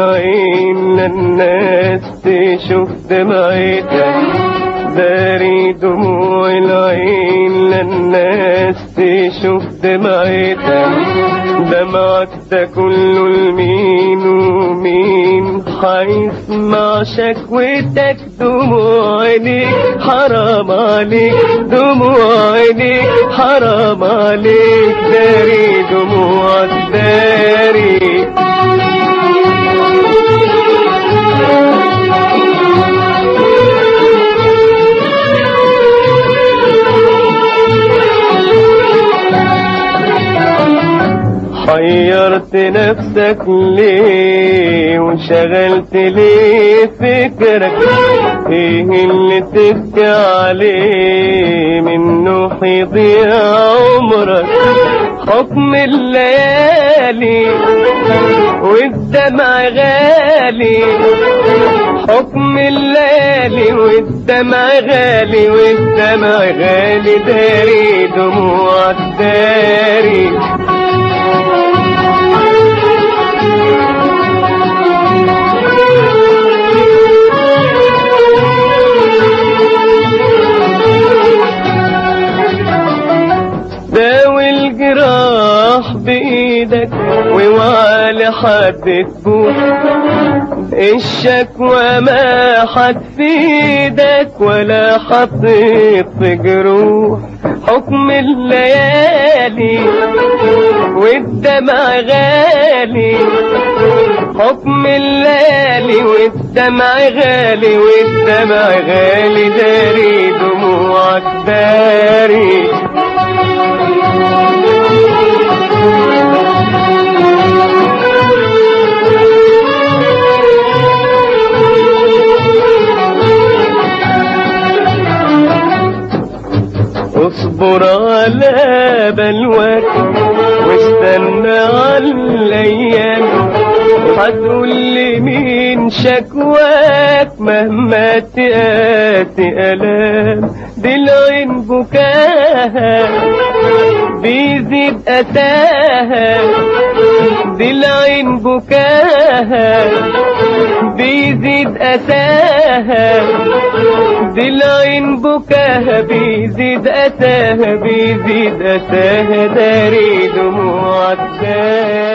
العين للناس تشوف دمعتك داري دموع العين للناس تشوف دمعتك دمعك ده كله لمين ومين هيسمع شكوتك دموع عينيك حرام عليك دموع عينيك حرام عليك داري دموعك داري حيرت نفسك ليه وشغلت ليه فكرك ايه اللي تبكي عليه منه هيضيع عمرك حكم الليالي والدمع غالي حكم الليالي والدمع غالي والدمع غالي داري دموعك داري داوي الجراح بإيدك واوعى لحد تبوح الشكوى ما هتفيدك ولا حطيت جروح حكم الليالي والدمع غالي حكم الليالي والدمع غالي والدمع غالي داري دموعك داري اصبر على بلواك واستنى على الايام هتقول لي مين شكواك مهما تقاسي الام دي العين بكاها بيزيد أساها دي العين بكاها بيزيد أساها دي العين بكاها بيزيد أساها بيزيد أساها داري دموعك داري